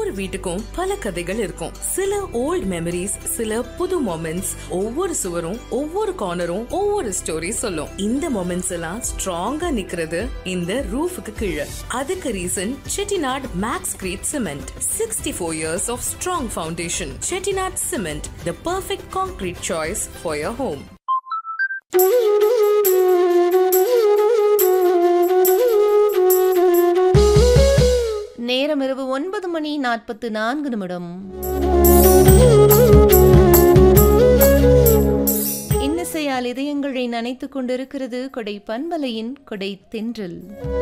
ஒவ்வொரு வீட்டுக்கும் பல கதைகள் இருக்கும் சில ஓல்ட் மெமரிஸ் சில புது மொமெண்ட்ஸ் ஒவ்வொரு சுவரும் ஒவ்வொரு கார்னரும் ஒவ்வொரு ஸ்டோரி சொல்லும் இந்த மொமெண்ட்ஸ் எல்லாம் ஸ்ட்ராங்கா நிக்கிறது இந்த ரூஃபுக்கு கீழே அதுக்கு reason Chettinad max crete cement sixty four years of strong foundation Chettinad cement the perfect concrete choice for your home நேரம் இரவு ஒன்பது மணி நாற்பத்து நான்கு நிமிடம் இன்னிசையால் இதயங்களை நனைத்துக் கொண்டிருக்கிறது கொடை பண்பலையின் கொடை தென்றல்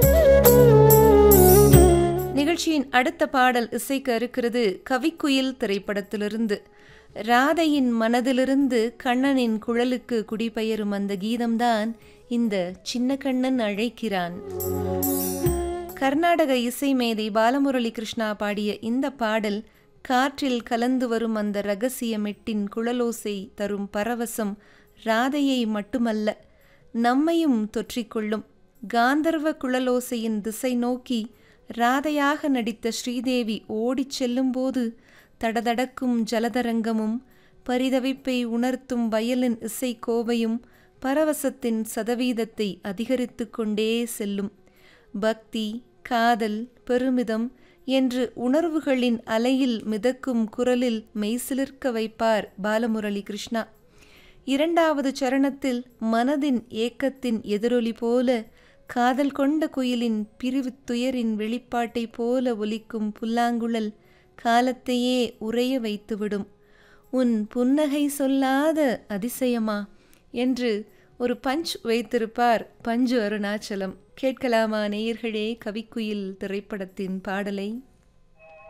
நிகழ்ச்சியின் அடுத்த பாடல் இசைக்க இருக்கிறது கவிக்குயில் திரைப்படத்திலிருந்து ராதையின் மனதிலிருந்து கண்ணனின் குழலுக்கு குடிபெயரும் அந்த கீதம்தான் இந்த சின்ன கண்ணன் அழைக்கிறான் கர்நாடக இசை மேதை பாலமுரளி கிருஷ்ணா பாடிய இந்த பாடல் காற்றில் கலந்து வரும் அந்த ரகசிய மெட்டின் குழலோசை தரும் பரவசம் ராதையை மட்டுமல்ல நம்மையும் தொற்றிக்கொள்ளும் காந்தர்வ குழலோசையின் திசை நோக்கி ராதையாக நடித்த ஸ்ரீதேவி ஓடிச் செல்லும்போது தடதடக்கும் ஜலதரங்கமும் பரிதவிப்பை உணர்த்தும் வயலின் இசை கோவையும் பரவசத்தின் சதவீதத்தை அதிகரித்து கொண்டே செல்லும் பக்தி காதல் பெருமிதம் என்று உணர்வுகளின் அலையில் மிதக்கும் குரலில் மெய்சிலிர்க்க வைப்பார் பாலமுரளி கிருஷ்ணா இரண்டாவது சரணத்தில் மனதின் ஏக்கத்தின் எதிரொலி போல காதல் கொண்ட குயிலின் பிரிவு துயரின் வெளிப்பாட்டை போல ஒலிக்கும் புல்லாங்குழல் காலத்தையே உறைய வைத்துவிடும் உன் புன்னகை சொல்லாத அதிசயமா என்று ஒரு பஞ்ச் வைத்திருப்பார் பஞ்சு அருணாச்சலம் கேட்கலாமா நேயர்களே கவிக்குயில் திரைப்படத்தின் பாடலை